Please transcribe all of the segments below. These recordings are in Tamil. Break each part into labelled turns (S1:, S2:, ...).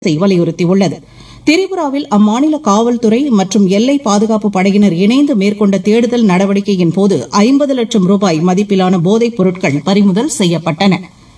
S1: அரசை வலியுறுத்தியுள்ளது திரிபுராவில் அம்மாநில காவல்துறை மற்றும் எல்லை பாதுகாப்பு படையினர் இணைந்து மேற்கொண்ட தேடுதல் நடவடிக்கையின் போது ஐம்பது லட்சம் ரூபாய் மதிப்பிலான போதைப் பொருட்கள் பறிமுதல் செய்யப்பட்டன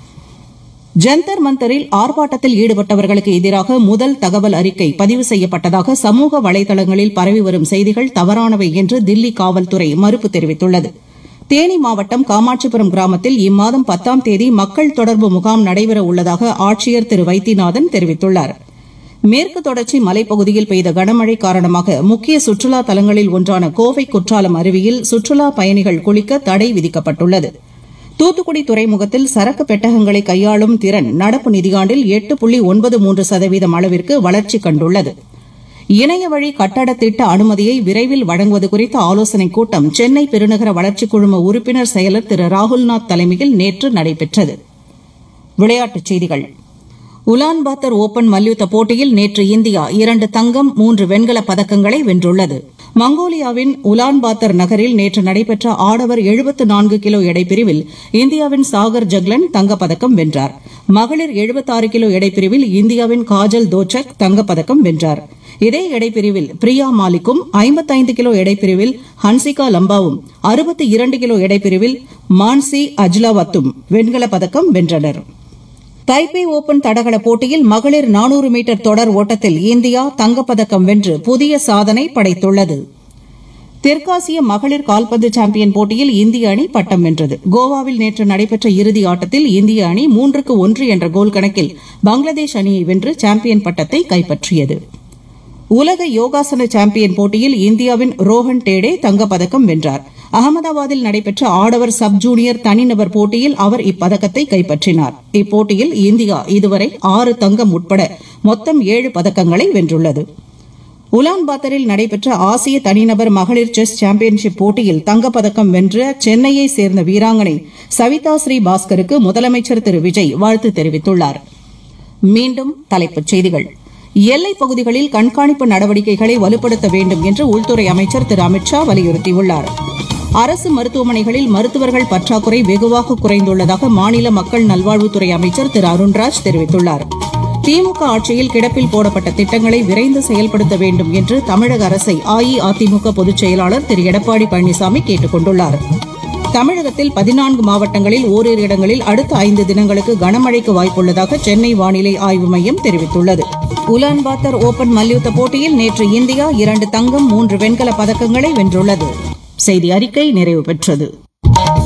S1: ஜந்தர் மந்தரில் ஆர்ப்பாட்டத்தில் ஈடுபட்டவர்களுக்கு எதிராக முதல் தகவல் அறிக்கை பதிவு செய்யப்பட்டதாக சமூக வலைதளங்களில் பரவி வரும் செய்திகள் தவறானவை என்று தில்லி காவல்துறை மறுப்பு தெரிவித்துள்ளது தேனி மாவட்டம் காமாட்சிபுரம் கிராமத்தில் இம்மாதம் பத்தாம் தேதி மக்கள் தொடர்பு முகாம் நடைபெற உள்ளதாக ஆட்சியர் திரு வைத்தியநாதன் தெரிவித்துள்ளார் மேற்கு தொடர்ச்சி மலைப்பகுதியில் பெய்த கனமழை காரணமாக முக்கிய சுற்றுலா தலங்களில் ஒன்றான கோவை குற்றாலம் அருவியில் சுற்றுலா பயணிகள் குளிக்க தடை விதிக்கப்பட்டுள்ளது தூத்துக்குடி துறைமுகத்தில் சரக்கு பெட்டகங்களை கையாளும் திறன் நடப்பு நிதியாண்டில் எட்டு புள்ளி ஒன்பது மூன்று சதவீதம் அளவிற்கு வளர்ச்சி கண்டுள்ளது இணைய வழி கட்டட திட்ட அனுமதியை விரைவில் வழங்குவது குறித்த ஆலோசனைக் கூட்டம் சென்னை பெருநகர வளர்ச்சிக் குழும உறுப்பினர் செயலர் திரு ராகுல்நாத் தலைமையில் நேற்று நடைபெற்றது விளையாட்டுச் செய்திகள் உலான்பாத்தர் ஓபன் மல்யுத்த போட்டியில் நேற்று இந்தியா இரண்டு தங்கம் மூன்று வெண்கலப் பதக்கங்களை வென்றுள்ளது மங்கோலியாவின் உலான்பாத்தர் நகரில் நேற்று நடைபெற்ற ஆடவர் எழுபத்து நான்கு கிலோ எடைப்பிரிவில் இந்தியாவின் சாகர் ஜக்லன் தங்கப்பதக்கம் வென்றார் மகளிர் எழுபத்தாறு கிலோ எடைப்பிரிவில் இந்தியாவின் காஜல் தோச்சக் தங்கப்பதக்கம் வென்றார் இதே எடைப்பிரிவில் பிரியா மாலிக்கும் ஐம்பத்தைந்து கிலோ எடைப்பிரிவில் ஹன்சிகா லம்பாவும் அறுபத்தி இரண்டு கிலோ எடைப்பிரிவில் மான்சி அஜ்லாவத்தும் வெண்கலப் பதக்கம் வென்றனர் தைப்பே ஓபன் தடகள போட்டியில் மகளிர் நானூறு மீட்டர் தொடர் ஓட்டத்தில் இந்தியா தங்கப்பதக்கம் வென்று புதிய சாதனை படைத்துள்ளது தெற்காசிய மகளிர் கால்பந்து சாம்பியன் போட்டியில் இந்திய அணி பட்டம் வென்றது கோவாவில் நேற்று நடைபெற்ற இறுதி ஆட்டத்தில் இந்திய அணி மூன்றுக்கு ஒன்று என்ற கோல் கணக்கில் பங்களாதேஷ் அணியை வென்று சாம்பியன் பட்டத்தை கைப்பற்றியது உலக யோகாசன சாம்பியன் போட்டியில் இந்தியாவின் ரோஹன் டேடே தங்கப்பதக்கம் வென்றார் அகமதாபாத்தில் நடைபெற்ற ஆடவர் சப் ஜூனியர் தனிநபர் போட்டியில் அவர் இப்பதக்கத்தை கைப்பற்றினார் இப்போட்டியில் இந்தியா இதுவரை ஆறு தங்கம் உட்பட மொத்தம் ஏழு பதக்கங்களை வென்றுள்ளது உலான்பாத்தரில் நடைபெற்ற ஆசிய தனிநபர் மகளிர் செஸ் சாம்பியன்ஷிப் போட்டியில் தங்கப்பதக்கம் வென்ற சென்னையை சேர்ந்த வீராங்கனை சவிதா ஸ்ரீ பாஸ்கருக்கு முதலமைச்சர் திரு விஜய் வாழ்த்து தெரிவித்துள்ளார் மீண்டும் தலைப்புச் செய்திகள் எல்லைப் பகுதிகளில் கண்காணிப்பு நடவடிக்கைகளை வலுப்படுத்த வேண்டும் என்று உள்துறை அமைச்சர் திரு அமித் ஷா வலியுறுத்தியுள்ளார் அரசு மருத்துவமனைகளில் மருத்துவர்கள் பற்றாக்குறை வெகுவாக குறைந்துள்ளதாக மாநில மக்கள் நல்வாழ்வுத்துறை அமைச்சர் திரு அருண்ராஜ் தெரிவித்துள்ளார் திமுக ஆட்சியில் கிடப்பில் போடப்பட்ட திட்டங்களை விரைந்து செயல்படுத்த வேண்டும் என்று தமிழக அரசை அஇஅதிமுக பொதுச் செயலாளர் திரு எடப்பாடி பழனிசாமி கேட்டுக் கொண்டுள்ளார் தமிழகத்தில் பதினான்கு மாவட்டங்களில் ஓரிரு இடங்களில் அடுத்த ஐந்து தினங்களுக்கு கனமழைக்கு வாய்ப்புள்ளதாக சென்னை வானிலை ஆய்வு மையம் தெரிவித்துள்ளது உலான்பாத்தர் ஓபன் மல்யுத்த போட்டியில் நேற்று இந்தியா இரண்டு தங்கம் மூன்று வெண்கல பதக்கங்களை வென்றுள்ளது செய்தி அறிக்கை நிறைவு பெற்றது